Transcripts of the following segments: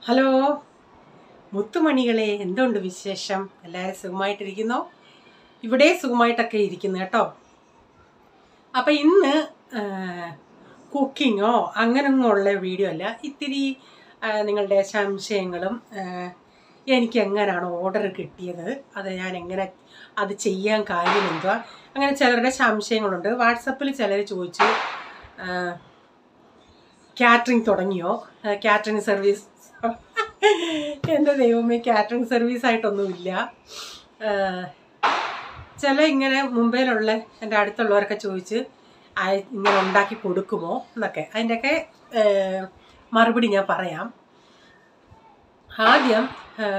Hello മുത്തുമണികളെ എന്തുണ്ട് വിശേഷം എല്ലാവരും സുഖമായിട്ടിരിക്കുന്നോ ഇവിടെ സുഖമായിട്ടൊക്കെ ഇരിക്കുന്നു കേട്ടോ അപ്പം ഇന്ന് കുക്കിങ്ങോ അങ്ങനെയൊന്നുമുള്ള വീഡിയോ അല്ല ഇത്തിരി ആ, നിങ്ങളുടെ സംശയങ്ങളും ആ, എനിക്ക് എങ്ങനെയാണ് ഓർഡർ കിട്ടിയത് അത് ഞാൻ എങ്ങനെ അത് ചെയ്യാൻ കാര്യം എന്തുവാ അങ്ങനെ ചിലരുടെ സംശയങ്ങളുണ്ട് വാട്സപ്പിൽ ചിലർ ചോദിച്ചു കാറ്ററിംഗ് തുടങ്ങിയോ കാറ്ററിംഗ് സർവീസ് എൻ്റെ ദൈവമേ കാറ്ററിംഗ് സർവീസ് ആയിട്ടൊന്നുമില്ല ആഹ് ചില ഇങ്ങനെ മുംബൈയിലുള്ള എൻ്റെ അടുത്തുള്ളവരൊക്കെ ചോദിച്ച് "ആ- ഇങ്ങനെ ഉണ്ടാക്കി കൊടുക്കുമോ എന്നൊക്കെ അതിൻ്റെയൊക്കെ ആഹ് മറുപടി ഞാൻ പറയാം ആദ്യം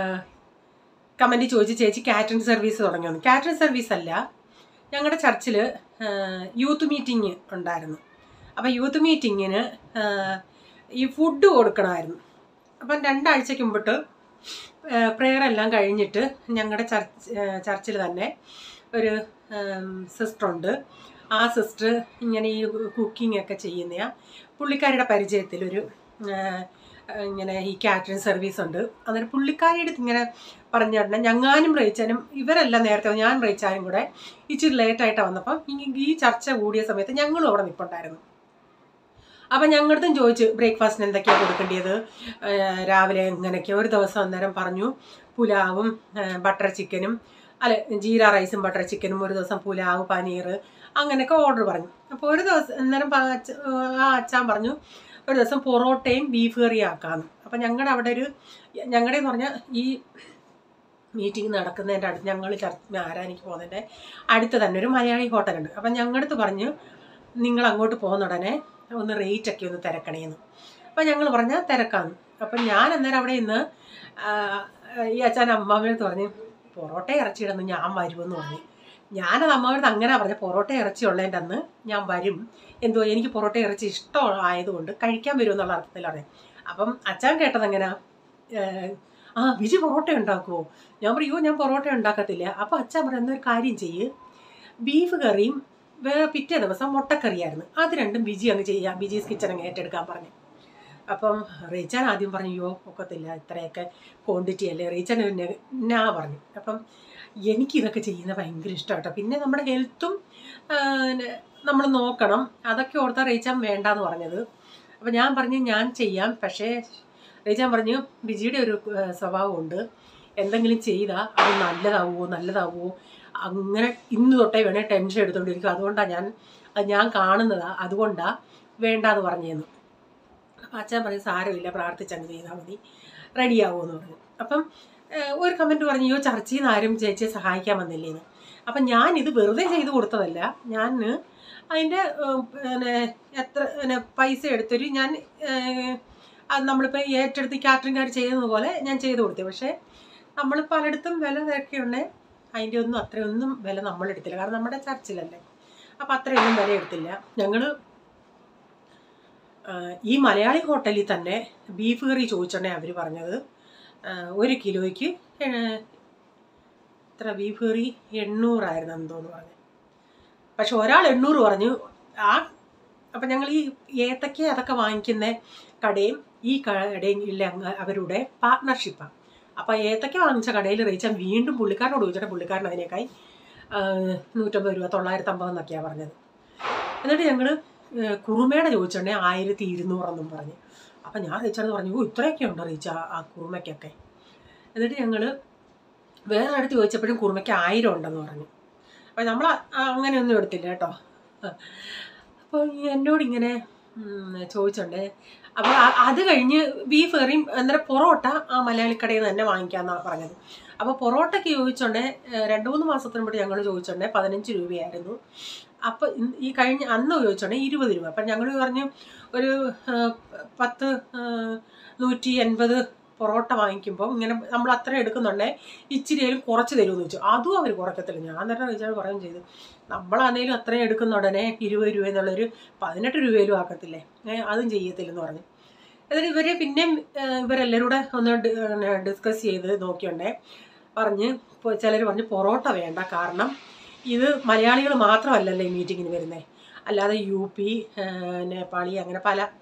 കമൻറ്റ് ചോദിച്ച് ചേച്ചി കാറ്ററിംഗ് സർവീസ് തുടങ്ങിയെന്ന് കാറ്ററിംഗ് സർവീസ് അല്ല ഞങ്ങളുടെ ചർച്ചിൽ യൂത്ത് മീറ്റിംഗ് ഉണ്ടായിരുന്നു അപ്പം യൂത്ത് മീറ്റിങ്ങിന് ഈ ഫുഡ് കൊടുക്കണമായിരുന്നു അപ്പം രണ്ടാഴ്ചയ്ക്ക് മുമ്പിട്ട് പ്രെയർ എല്ലാം കഴിഞ്ഞിട്ട് ഞങ്ങളുടെ ചർച്ച് ചർച്ചിൽ തന്നെ ഒരു സിസ്റ്ററുണ്ട് ആ സിസ്റ്റർ ഇങ്ങനെ ഈ കുക്കിംഗ് ഒക്കെ ചെയ്യുന്ന പുള്ളിക്കാരിയുടെ പരിചയത്തിലൊരു ആ, ഇങ്ങനെ ഈ കാറ്ററിംഗ് സർവീസ് ഉണ്ട് അന്നേരം പുള്ളിക്കാരിയുടെ അടുത്ത് ഇങ്ങനെ പറഞ്ഞിട്ടുണ്ട് ഞങ്ങാനും റേച്ചാനും ഇവരെല്ലാം നേരത്തെ വന്നു, ഞാൻ റേച്ചാനും കൂടെ ഇച്ചിരി ലേറ്റായിട്ടാണ് വന്നപ്പം ഈ- ഈ ചർച്ച കൂടിയ സമയത്ത് ഞങ്ങളും അവിടെ നിൽപ്പുണ്ടായിരുന്നു അപ്പം ഞങ്ങളടുത്തും ചോദിച്ചു ബ്രേക്ക്ഫാസ്റ്റിന് എന്തൊക്കെയാണ് കൊടുക്കേണ്ടത് ഏഹ് രാവിലെ എങ്ങനെയൊക്കെ ഒരു ദിവസം അന്നേരം പറഞ്ഞു പുലാവും ഏഹ് ബട്ടർ ചിക്കനും അല്ല ജീര റൈസും ബട്ടർ ചിക്കനും ഒരു ദിവസം പുലാവ് പനീർ അങ്ങനെയൊക്കെ ഓർഡർ പറഞ്ഞു അപ്പോൾ ഒരു ദിവസം അന്നേരം പ- അച്ഛ- ആ അച്ഛൻ പറഞ്ഞു ഒരു ദിവസം പൊറോട്ടയും ബീഫ് കറിയും ആക്കാമെന്ന് അപ്പം ഞങ്ങളുടെ അവിടെ ഒരു ഞങ്ങളുടെ എന്ന് പറഞ്ഞാൽ ഈ മീറ്റിംഗ് നടക്കുന്നതിൻ്റെ അടുത്ത് ഞങ്ങൾ ചർച്ച ആരാനിക്ക് പോകുന്നതിൻ്റെ അടുത്ത് തന്നെ ഒരു മലയാളി ഹോട്ടലുണ്ട് അപ്പം ഞങ്ങളടുത്ത് പറഞ്ഞു നിങ്ങൾ അങ്ങോട്ട് പോകുന്ന ഉടനെ ഒന്ന് റേറ്റ് ഒക്കെ ഒന്ന് തിരക്കണേന്ന് അപ്പം ഞങ്ങൾ പറഞ്ഞാൽ തിരക്കാന്ന് അപ്പം ഞാൻ അന്നേരം അവിടെ ഇന്ന് ഈ അച്ഛൻ അമ്മാവിനടുത്ത് പറഞ്ഞു പൊറോട്ട ഇറച്ചിയിടുന്ന് ഞാൻ വരുമെന്ന് പറഞ്ഞു ഞാനത് അമ്മാവിനടുത്ത് അങ്ങനെ പറഞ്ഞ പൊറോട്ട ഇറച്ചി ഉള്ളതിൻ്റെ അന്ന് ഞാൻ വരും എന്തോ എനിക്ക് പൊറോട്ട ഇറച്ചി ഇഷ്ടമായതുകൊണ്ട് കഴിക്കാൻ വരുമെന്നുള്ള അർത്ഥത്തിൽ പറയാം അപ്പം അച്ഛൻ കേട്ടത് എങ്ങനെയാ ഏഹ്, ആ വിജി പൊറോട്ട ഉണ്ടാക്കുമോ ഞാൻ പറയും "അയ്യോ, ഞാൻ പൊറോട്ട ഉണ്ടാക്കത്തില്ല അപ്പോൾ അച്ഛൻ പറഞ്ഞു എന്നൊരു കാര്യം ചെയ്യ് ബീഫ് കറിയും വേറെ പിറ്റേ ദിവസം മുട്ടക്കറിയായിരുന്നു അത് രണ്ടും ബിജി അങ്ങ് ചെയ്യാം ബിജീസ് കിച്ചൺ അങ്ങ് ഏറ്റെടുക്കാൻ പറഞ്ഞു അപ്പം റീച്ചാൻ ആദ്യം പറഞ്ഞു അയ്യോ ഒക്കത്തില്ല ഇത്രയൊക്കെ ക്വാണ്ടിറ്റി അല്ലേ റീച്ചാൻ പിന്നെ ഞാ പറഞ്ഞു അപ്പം എനിക്കിതൊക്കെ ചെയ്യുന്ന ഭയങ്കര ഇഷ്ടമാട്ടോ പിന്നെ നമ്മുടെ ഹെൽത്തും നമ്മൾ നോക്കണം അതൊക്കെ ഓർത്താ റീച്ചാൻ വേണ്ടാന്ന് പറഞ്ഞത് അപ്പം ഞാൻ പറഞ്ഞു ഞാൻ ചെയ്യാം പക്ഷേ റീച്ചാൻ പറഞ്ഞു ബിജിയുടെ ഒരു ആ, സ്വഭാവമുണ്ട് എന്തെങ്കിലും ചെയ്താൽ അത് നല്ലതാവുമോ നല്ലതാവുമോ അങ്ങനെ ഇന്ന് തൊട്ടേ വേണേൽ ടെൻഷൻ എടുത്തോണ്ടിരിക്കും അതുകൊണ്ടാണ് ഞാൻ അത് ഞാൻ കാണുന്നതാ അതുകൊണ്ടാ വേണ്ടാന്ന് പറഞ്ഞതെന്ന് അപ്പം അച്ഛൻ പറയും സാരമില്ല പ്രാർത്ഥിച്ചങ്ങ് ചെയ്താൽ മതി റെഡിയാവുമെന്ന് പറഞ്ഞു അപ്പം ഏഹ്, ഒരു കമൻറ്റ് പറഞ്ഞു അയ്യോ ചർച്ചയിൽ നിന്ന് ആരും ചേച്ചിയെ സഹായിക്കാൻ വന്നില്ലേന്ന് അപ്പം ഞാൻ ഇത് വെറുതെ ചെയ്ത് കൊടുത്തതല്ല ഞാൻ അതിൻ്റെ ഏഹ്, പിന്നെ എത്ര പിന്നെ പൈസ എടുത്തൊരു ഞാൻ ഏഹ്, അത് നമ്മളിപ്പോൾ ഏറ്റെടുത്ത് കാറ്ററിംഗുകാർ ചെയ്യുന്നത് പോലെ ഞാൻ ചെയ്ത് കൊടുത്തു പക്ഷേ നമ്മൾ പലയിടത്തും വില തിരക്കിയുണ്ടേ അതിൻ്റെ ഒന്നും അത്രയൊന്നും വില നമ്മൾ എടുത്തില്ല കാരണം നമ്മുടെ ചർച്ചിലല്ലേ അപ്പം അത്രയൊന്നും വില എടുത്തില്ല ഞങ്ങൾ ഈ മലയാളി ഹോട്ടലിൽ തന്നെ ബീഫ് കറി ചോദിച്ചോണ്ടേ അവർ പറഞ്ഞത് ആ, ഒരു കിലോയ്ക്ക് ഏഹ്, എത്ര ബീഫ് കറി എണ്ണൂറായിരുന്നു എന്തോന്ന് പറഞ്ഞു പക്ഷെ ഒരാൾ എണ്ണൂറ് പറഞ്ഞു ആ അപ്പം ഞങ്ങൾ ഈ ഏത്തക്ക അതൊക്കെ വാങ്ങിക്കുന്ന കടയും ഈ കടയും ഇല്ല അങ്ങ് അവരുടെ പാർട്ട്ണർഷിപ്പാണ് അപ്പം ഏത്തക്ക വാങ്ങിച്ച കടയിൽ റീച്ചാൻ വീണ്ടും പുള്ളിക്കാരനോട് ചോദിച്ചിട്ട് പുള്ളിക്കാരൻ അതിനേക്കായി ആ, നൂറ്റമ്പത് രൂപ തൊള്ളായിരത്തി അമ്പത് എന്നൊക്കെയാണ് പറഞ്ഞത് എന്നിട്ട് ഞങ്ങൾ കുറുമയുടെ ചോദിച്ചിട്ടുണ്ടെ ആയിരത്തി ഇരുന്നൂറെന്നും പറഞ്ഞു അപ്പം ഞാൻ റീച്ചാർഡ് പറഞ്ഞു ഓ ഇത്രയൊക്കെ ഉണ്ടോ റീച്ച ആ കുറുമയ്ക്കൊക്കെ എന്നിട്ട് ഞങ്ങൾ വേറെ അടുത്ത് ചോദിച്ചപ്പോഴും കുറുമയ്ക്ക് ആയിരം ഉണ്ടെന്ന് പറഞ്ഞു അപ്പം നമ്മൾ അങ്ങനെയൊന്നും എടുത്തില്ല കേട്ടോ അപ്പോൾ എന്നോട് ഇങ്ങനെ ചോദിച്ചുണ്ട് അപ്പോൾ അത് കഴിഞ്ഞ് ബീഫ് കറിയും അന്നേരം പൊറോട്ട ആ മലയാളി കടയിൽ നിന്ന് തന്നെ വാങ്ങിക്കാമെന്നാണ് പറഞ്ഞത് അപ്പോൾ പൊറോട്ടയ്ക്ക് ചോദിച്ചോണ്ടേ രണ്ട് മൂന്ന് മാസത്തിന് മുമ്പ് ഞങ്ങൾ ചോദിച്ചോണ്ടേ പതിനഞ്ച് രൂപയായിരുന്നു അപ്പോൾ ഈ കഴിഞ്ഞ അന്ന് ചോദിച്ചോണ്ടേ ഇരുപത് രൂപ അപ്പം ഞങ്ങൾ പറഞ്ഞു ഒരു ആ, പത്ത് ആ, നൂറ്റി എൺപത് പൊറോട്ട വാങ്ങിക്കുമ്പോൾ ഇങ്ങനെ നമ്മൾ അത്ര എടുക്കുന്നുണ്ടേ ഇച്ചിരിയേലും കുറച്ച് തരുമെന്ന് ചോദിച്ചു അതും അവർ കുറയ്ക്കത്തില്ല ഞാൻ തന്നെ റീചാർജ് പറയുകയും ചെയ്തു നമ്മളാണേലും അത്രയും എടുക്കുന്ന ഉടനെ ഇരുപത് രൂപ എന്നുള്ളൊരു പതിനെട്ട് രൂപയിലും ആക്കത്തില്ലേ ഏ, അതും ചെയ്യത്തില്ലെന്ന് പറഞ്ഞു എന്നിട്ട് ഇവർ പിന്നെയും ഏഹ്, ഇവരെല്ലാവരും കൂടെ ഒന്ന് ഡി- പിന്നെ ഡിസ്കസ് ചെയ്ത് നോക്കിയുണ്ടേ പറഞ്ഞ് ചിലർ പറഞ്ഞ് പൊറോട്ട വേണ്ട കാരണം ഇത് മലയാളികൾ മാത്രമല്ലല്ലോ ഈ മീറ്റിങ്ങിന് വരുന്നത് അല്ലാതെ യു പി ഏഹ്, നേപ്പാളി അങ്ങനെ പല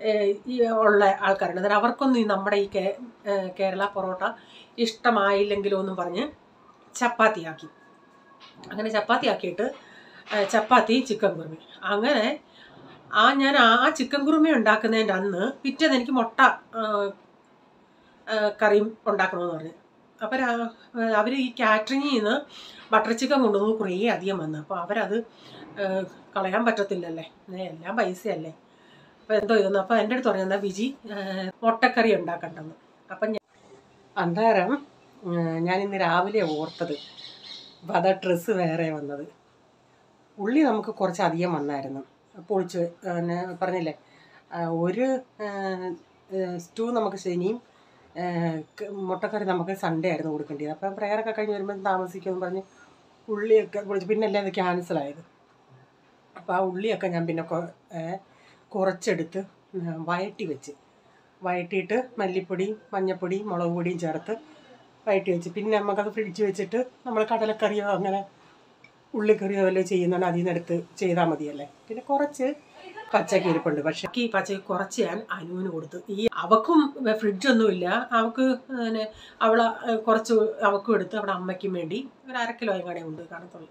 ഏഹ്, ഈ ഉള്ള ആൾക്കാരുണ്ട് അന്നേരം അവർക്കൊന്നും ഈ നമ്മുടെ ഈ കേ ഏഹ്, കേരള പൊറോട്ട ഇഷ്ടമായില്ലെങ്കിലോ എന്നും പറഞ്ഞ് ചപ്പാത്തിയാക്കി അങ്ങനെ ചപ്പാത്തി ആക്കിയിട്ട് ഏഹ്, ചപ്പാത്തി ചിക്കൻ കുറുമി അങ്ങനെ ആ ഞാൻ ആ ചിക്കൻ കുറുമി ഉണ്ടാക്കുന്നതിൻ്റെ അന്ന് പിറ്റേന്ന് എനിക്ക് മുട്ട ഏഹ്, ഏഹ്, കറിയും ഉണ്ടാക്കണമെന്ന് പറഞ്ഞു അപ്പം അവർ ഈ കാറ്ററിങ്ങിൽ നിന്ന് ബട്ടർ ചിക്കൻ കൊണ്ടുവന്ന് കുറേ അധികം വന്നു അപ്പോൾ അവരത് ഏഹ്, കളയാൻ പറ്റത്തില്ലല്ലേ ഏ, എല്ലാം പൈസയല്ലേ അപ്പോൾ എന്തോ ഇതെന്ന് അപ്പോൾ എൻ്റെ അടുത്ത് പറഞ്ഞു എന്നാ വിജി ഏഹ്, മുട്ടക്കറി ഉണ്ടാക്കണ്ടെന്ന് അപ്പം ഞാൻ അന്നേരം ഏഹ്, ഞാൻ ഇന്ന് രാവിലെ ഓർത്തത് അപ്പോൾ അതാ ഡ്രസ്സ് വേറെ വന്നത് ഉള്ളി നമുക്ക് കുറച്ച് അധികം വന്നായിരുന്നു പൊളിച്ച് പിന്നെ പറഞ്ഞില്ലേ ആ, ഒരു സ്റ്റൂ നമുക്ക് ശനിയും ആ, ക- മുട്ടക്കറി നമുക്ക് സൺഡേ ആയിരുന്നു കൊടുക്കേണ്ടത് അപ്പം പ്രയറൊക്കെ കഴിഞ്ഞ് വരുമ്പോൾ താമസിക്കുമെന്ന് പറഞ്ഞ് ഉള്ളിയൊക്കെ പൊളിച്ച് പിന്നെ അല്ലേ അത് ക്യാൻസലായത് അപ്പോൾ ആ ഉള്ളിയൊക്കെ ഞാൻ പിന്നെ കൊ- ഏ, കുറച്ചെടുത്ത് ഉം, വഴറ്റി വെച്ച് വഴറ്റിയിട്ട് മല്ലിപ്പൊടി മഞ്ഞൾപ്പൊടി മുളക് പൊടിയും ചേർത്ത് വഴറ്റി വെച്ച് പിന്നെ നമുക്കത് ഫ്രിഡ്ജ് വെച്ചിട്ട് നമ്മൾ കടലക്കറിയോ അങ്ങനെ ഉള്ളിക്കറിയോ വല്ലതും ചെയ്യുന്നുണ്ട് അതിൽ നിന്ന് എടുത്ത് ചെയ്താൽ മതിയല്ലേ പിന്നെ കുറച്ച് പച്ചക്ക് ഇരിപ്പുണ്ട് പക്ഷെ ഈ പച്ചക്ക് കുറച്ച് ഞാൻ അനുവിന് കൊടുത്തു ഈ അവക്കും ഫ്രിഡ്ജൊന്നുമില്ല അവക്ക് പിന്നെ അവളെ ഏഹ്, കുറച്ച് അവക്കും എടുത്ത് അവിടെ അമ്മയ്ക്കും വേണ്ടി ഒരു അര കിലോ എങ്ങാടെ ഉണ്ട് കാണത്തുള്ളൂ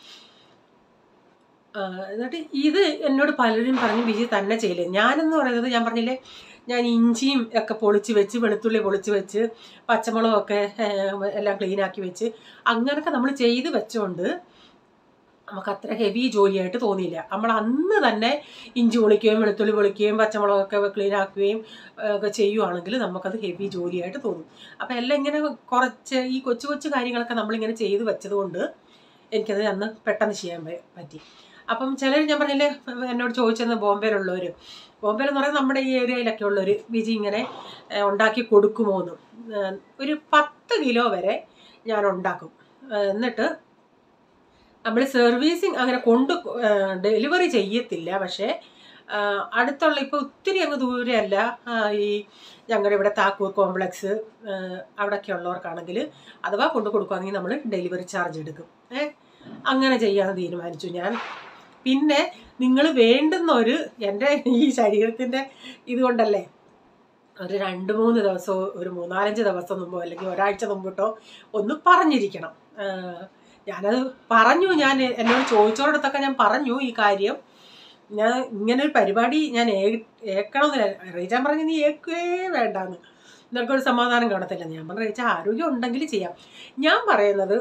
ആ, എന്നിട്ട് ഇത് എന്നോട് പലരും പറഞ്ഞു ബിജി തന്നെ ചെയ്യില്ലേ ഞാനെന്ന് പറയുന്നത് ഞാൻ പറഞ്ഞില്ലേ ഞാൻ ഇഞ്ചിയും ഒക്കെ പൊളിച്ച് വെച്ച് വെളുത്തുള്ളി പൊളിച്ച് വെച്ച് പച്ചമുളകൊക്കെ ഏഹ്, എല്ലാം ക്ലീൻ ആക്കി വെച്ച് അങ്ങനൊക്കെ നമ്മൾ ചെയ്ത് വെച്ചോണ്ട് നമുക്ക് അത്ര ഹെവി ജോലിയായിട്ട് തോന്നിയില്ല നമ്മൾ അന്ന് തന്നെ ഇഞ്ചി പൊളിക്കുകയും വെളുത്തുള്ളി പൊളിക്കുകയും പച്ചമുളകൊക്കെ ക്ലീൻ ആക്കുകയും ഏഹ്, ഒക്കെ ചെയ്യുവാണെങ്കിൽ നമുക്കത് ഹെവി ജോലിയായിട്ട് തോന്നും അപ്പം എല്ലാം ഇങ്ങനെ കുറച്ച് ഈ കൊച്ചു കൊച്ചു കാര്യങ്ങളൊക്കെ നമ്മളിങ്ങനെ ചെയ്ത് വെച്ചതുകൊണ്ട് എനിക്കത് അന്ന് പെട്ടെന്ന് ചെയ്യാൻ പ- പറ്റി അപ്പം ചിലർ ഞാൻ പറഞ്ഞില്ലേ എന്നോട് ചോദിച്ചെന്ന് ബോംബെയിലുള്ളവർ ബോംബെയിൽ എന്ന് പറയുന്നത് നമ്മുടെ ഈ ഏരിയയിലൊക്കെ ഉള്ളവർ വിജി ഇങ്ങനെ ഏഹ്, ഉണ്ടാക്കി കൊടുക്കുമോ എന്ന് ഏഹ്, ഒരു പത്ത് കിലോ വരെ ഞാൻ ഉണ്ടാക്കും ഏഹ്, എന്നിട്ട് നമ്മൾ സർവീസിങ് അങ്ങനെ കൊണ്ട് ഡെലിവറി ചെയ്യത്തില്ല പക്ഷേ ആ, അടുത്തുള്ള ഇപ്പോൾ ഒത്തിരി അങ്ങ് ദൂരെയല്ല ആ, ഈ ഞങ്ങളുടെ ഇവിടെ താക്കൂർ കോംപ്ലക്സ് അവിടെയൊക്കെ ഉള്ളവർക്കാണെങ്കിൽ അഥവാ കൊണ്ട് കൊടുക്കുകയാണെങ്കിൽ നമ്മൾ ഡെലിവറി ചാർജ് എടുക്കും ഏ അങ്ങനെ ചെയ്യാമെന്ന് തീരുമാനിച്ചു ഞാൻ പിന്നെ നിങ്ങൾ വേണ്ടുന്ന ഒരു എൻ്റെ ഈ ശരീരത്തിൻ്റെ ഇതുകൊണ്ടല്ലേ ഒരു രണ്ട് മൂന്ന് ദിവസമോ ഒരു മൂന്നാലഞ്ച് ദിവസം മുമ്പോ അല്ലെങ്കിൽ ഒരാഴ്ച മുമ്പിട്ടോ ഒന്ന് പറഞ്ഞിരിക്കണം ആ, ഞാനത് പറഞ്ഞു ഞാൻ എന്നോട് ചോദിച്ചോടത്തൊക്കെ ഞാൻ പറഞ്ഞു ഈ കാര്യം ഞാൻ ഇങ്ങനെ ഒരു പരിപാടി ഞാൻ ഏ- ഏക്കണമെന്നില്ല റീച്ചാൻ പറഞ്ഞു നീ ഏക്കേ വേണ്ടാന്ന് നിനക്കൊരു സമാധാനം കാണത്തില്ല ഞാൻ പറഞ്ഞു റീച്ച ആരോഗ്യം ഉണ്ടെങ്കിൽ ചെയ്യാം ഞാൻ പറയുന്നത്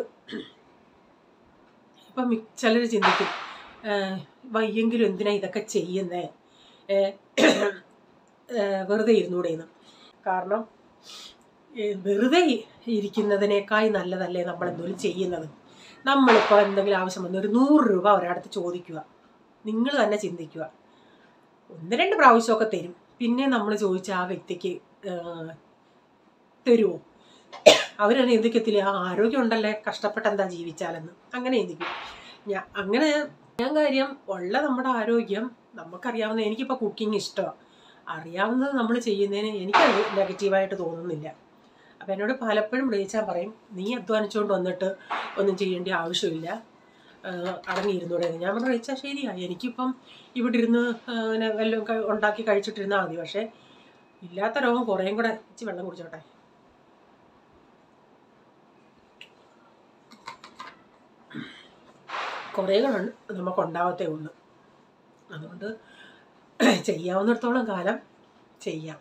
ഇപ്പം ചിലർ ചിന്തിക്കും "ഏഹ്, വയ്യെങ്കിലും എന്തിനാ ഇതൊക്കെ ചെയ്യുന്നേ ഏഹ്, ഏഹ്, വെറുതെ ഇരുന്നൂടെയെന്ന് കാരണം ഏഹ്, വെറുതെ ഇരിക്കുന്നതിനേക്കാൾ നല്ലതല്ലേ നമ്മൾ എന്തെങ്കിലും ചെയ്യുന്നത് നമ്മളിപ്പോൾ എന്തെങ്കിലും ആവശ്യം വന്ന് ഒരു നൂറ് രൂപ ഒരാടത്ത് ചോദിക്കുക നിങ്ങൾ തന്നെ ചിന്തിക്കുക ഒന്ന് രണ്ട് പ്രാവശ്യമൊക്കെ തരും പിന്നെ നമ്മൾ ചോദിച്ച ആ വ്യക്തിക്ക് ഏഹ്, തരുമോ അവരെന്നെ ചിന്തിക്കത്തില്ല ആ ആരോഗ്യം ഉണ്ടല്ലേ കഷ്ടപ്പെട്ട് എന്താ ജീവിച്ചാലെന്ന് അങ്ങനെ ചിന്തിക്കും ഞാൻ അങ്ങനെ ഞാൻ കാര്യം ഉള്ള നമ്മുടെ ആരോഗ്യം നമുക്കറിയാവുന്ന എനിക്കിപ്പോൾ കുക്കിംഗ് ഇഷ്ടമാണ് അറിയാവുന്നത് നമ്മൾ ചെയ്യുന്നതിന് എനിക്കത് നെഗറ്റീവായിട്ട് തോന്നുന്നില്ല അപ്പം എന്നോട് പലപ്പോഴും വിളിച്ചാൽ പറയും നീ അധ്വാനിച്ചുകൊണ്ട് വന്നിട്ട് ഒന്നും ചെയ്യേണ്ട ആവശ്യമില്ല ആഹ് അടങ്ങിയിരുന്നൂടെ എന്ന്. ഞാൻ പറഞ്ഞു വിളിച്ചാൽ ശരിയാ എനിക്കിപ്പം ഇവിടെ ഇരുന്ന് ആഹ് പിന്നെ വല്ലതും ക- ഉണ്ടാക്കി കഴിച്ചിട്ടിരുന്നാൽ മതി പക്ഷേ ഇല്ലാത്ത രോഗം കുറേയും കൂടെ ഇച്ചി വെള്ളം കുടിച്ചോട്ടെ കുറേ നമുക്ക് ഉണ്ടാവത്തേ ഉള്ളൂ അതുകൊണ്ട് ചെയ്യാവുന്നിടത്തോളം കാലം ചെയ്യാം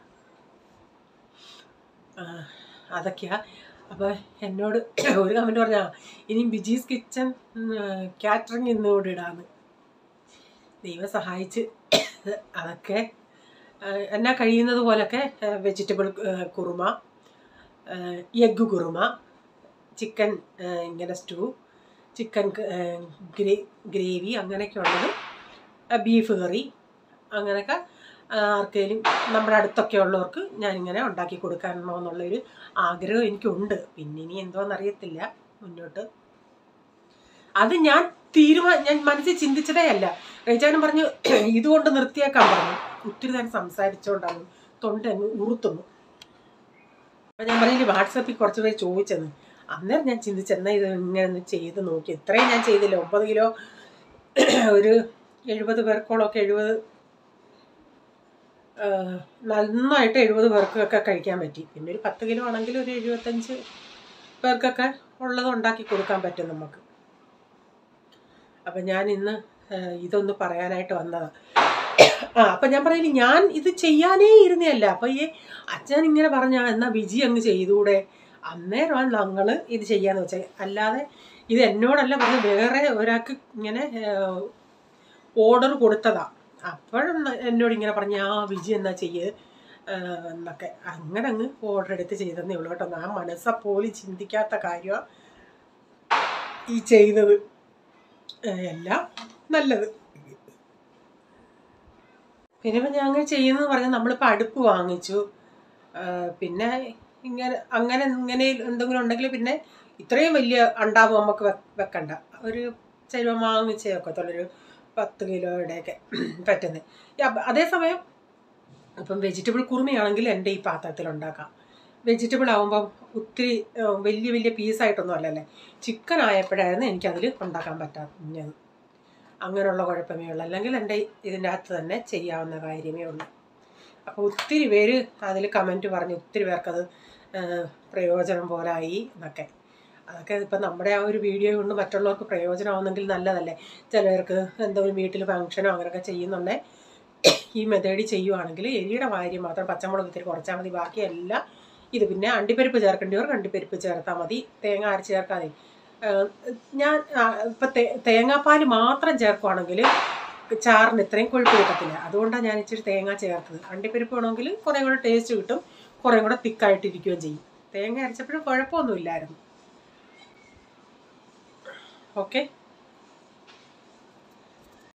ആ, അതൊക്കെയാ അപ്പോൾ എന്നോട് ഒരു കമൻറ്റ് പറഞ്ഞാൽ ഇനി ബിജീസ് കിച്ചൺ കാറ്ററിംഗ് ഇന്നുകൂടി ഇടാന്ന് ദൈവം സഹായിച്ച് അതൊക്കെ ആ, എന്നാ കഴിയുന്നത് പോലൊക്കെ vegetable kurma egg kurma chicken ഇങ്ങനെ സ്റ്റൂ ചിക്കൻ ഗ്രേ ഗ്രേവി അങ്ങനെയൊക്കെ ഉള്ളത് ബീഫ് കറി അങ്ങനെയൊക്കെ ആ, ആർക്കെങ്കിലും നമ്മുടെ അടുത്തൊക്കെ ഉള്ളവർക്ക് ഞാനിങ്ങനെ ഉണ്ടാക്കി കൊടുക്കാനോ എന്നുള്ളൊരു ആഗ്രഹം എനിക്കുണ്ട് പിന്നെ ഇനി എന്തോന്നറിയത്തില്ല മുന്നോട്ട് അത് ഞാൻ തീരുമാ ഞാൻ മനസ്സിൽ ചിന്തിച്ചതേ അല്ല റേച്ചാനും പറഞ്ഞു ഇതുകൊണ്ട് നിർത്തിയേക്കാൻ പറഞ്ഞു ഒത്തിരി നേരം സംസാരിച്ചുകൊണ്ടാണ് തൊണ്ട അങ്ങ് ഉറുത്തുന്നു അപ്പം ഞാൻ പറഞ്ഞില്ല വാട്സപ്പിൽ കുറച്ച് പേര് ചോദിച്ചെന്ന് അന്നേരം ഞാൻ ചിന്തിച്ചെന്നാ ഇത് ഇങ്ങനെ ഒന്ന് ചെയ്ത് നോക്കി ഇത്രയും ഞാൻ ചെയ്തില്ല ഒമ്പത് കിലോ ഒരു എഴുപത് പേർക്കോളമൊക്കെ എഴുപത് ആ, നന്നായിട്ട് എഴുപത് പേർക്കൊക്കെ കഴിക്കാൻ പറ്റി പിന്നെ ഒരു പത്ത് കിലോ ആണെങ്കിൽ ഒരു എഴുപത്തഞ്ച് പേർക്കൊക്കെ ഉള്ളത് ഉണ്ടാക്കി കൊടുക്കാൻ പറ്റും നമുക്ക് അപ്പം ഞാൻ ഇന്ന് ആ, ഇതൊന്ന് പറയാനായിട്ട് വന്നതാണ് ആ അപ്പം ഞാൻ പറയുന്നു ഞാൻ ഇത് ചെയ്യാനേ ഇരുന്നതല്ല അപ്പം ഈ അച്ഛൻ ഇങ്ങനെ പറഞ്ഞ എന്നാൽ വിജി അങ്ങ് ചെയ്തൂടെ അന്നേരമാണ് ഞങ്ങൾ ഇത് ചെയ്യാന്ന് വെച്ചാൽ അല്ലാതെ ഇത് എന്നോടല്ല പറഞ്ഞ് വേറെ ഒരാൾക്ക് ഇങ്ങനെ ഓർഡർ കൊടുത്തതാ അപ്പോഴും എന്നോട് ഇങ്ങനെ പറഞ്ഞ ആ വിജി എന്നാ ചെയ്യ് ആ, എന്നൊക്കെ അങ്ങനെ അങ്ങ് ഓർഡർ എടുത്ത് ചെയ്തെന്നേ ഉള്ളൂ കേട്ടോ ഞാൻ മനസ്സപ്പോലും ചിന്തിക്കാത്ത കാര്യമാണ് ഈ ചെയ്തത് ഏ, എല്ലാം നല്ലത് പിന്നെ ഇപ്പം ഞങ്ങൾ ചെയ്യുന്നത് പറഞ്ഞാൽ നമ്മളിപ്പോൾ അടുപ്പ് വാങ്ങിച്ചു ആ, പിന്നെ ഇങ്ങനെ അങ്ങനെ ഇങ്ങനെ എന്തെങ്കിലും ഉണ്ടെങ്കിൽ പിന്നെ ഇത്രയും വലിയ അണ്ടാവ് നമുക്ക് വെ- വെക്കണ്ട ഒരു ചെരുവ വാങ്ങിച്ചേ ഒക്കത്തുള്ളൊരു പത്ത് കിലോയുടെയൊക്കെ പറ്റുന്നത് അതേസമയം ഇപ്പം വെജിറ്റബിൾ കുറുമയാണെങ്കിൽ എൻ്റെ ഈ പാത്രത്തിൽ ഉണ്ടാക്കാം വെജിറ്റബിൾ ആകുമ്പം ഒത്തിരി ആ, വലിയ വലിയ പീസായിട്ടൊന്നും അല്ലല്ലേ ചിക്കൻ ആയപ്പോഴായിരുന്നു എനിക്കതിൽ ഉണ്ടാക്കാൻ പറ്റാഞ്ഞത് അങ്ങനെയുള്ള കുഴപ്പമേ ഉള്ളൂ അല്ലെങ്കിൽ എൻ്റെ ഇതിൻ്റെ അകത്ത് തന്നെ ചെയ്യാവുന്ന കാര്യമേ ഉള്ളൂ അപ്പോൾ ഒത്തിരി പേര് അതിൽ കമൻറ്റ് പറഞ്ഞു ഒത്തിരി പേർക്കത് ആ, പ്രയോജനം പോലായി എന്നൊക്കെ അതൊക്കെ ഇപ്പം നമ്മുടെ ആ ഒരു വീഡിയോ കൊണ്ട് മറ്റുള്ളവർക്ക് പ്രയോജനമാവുന്നെങ്കിൽ നല്ലതല്ലേ ചിലർക്ക് എന്തെങ്കിലും വീട്ടിൽ ഫംഗ്ഷനോ അങ്ങനെയൊക്കെ ചെയ്യുന്നുണ്ടെ ഈ മെത്തേഡിൽ ചെയ്യുവാണെങ്കിൽ എരിയുടെ കാര്യം മാത്രം പച്ചമുളക് ഇത്തിരി കുറച്ചാൽ മതി ബാക്കിയെല്ലാം ഇത് പിന്നെ അണ്ടിപ്പരിപ്പ് ചേർക്കേണ്ടവർ അണ്ടിപ്പരിപ്പ് ചേർത്താൽ മതി തേങ്ങ അരച്ച് ചേർക്കാതെ ഏഹ് ഞാൻ ഇപ്പം തേങ്ങാപ്പാൽ മാത്രം ചേർക്കുവാണെങ്കിൽ ചാറിന് ഇത്രയും കൊഴുപ്പ് കിട്ടത്തില്ല അതുകൊണ്ടാണ് ഞാൻ ഇച്ചിരി തേങ്ങ ചേർത്തത് അണ്ടിപ്പരിപ്പ് വേണമെങ്കിൽ കുറേ കൂടെ ടേസ്റ്റ് കിട്ടും കുറേ കൂടെ തിക്കായിട്ടിരിക്കുകയും ചെയ്യും തേങ്ങ അരച്ചപ്പോഴും കുഴപ്പമൊന്നുമില്ലായിരുന്നു ഓക്കെ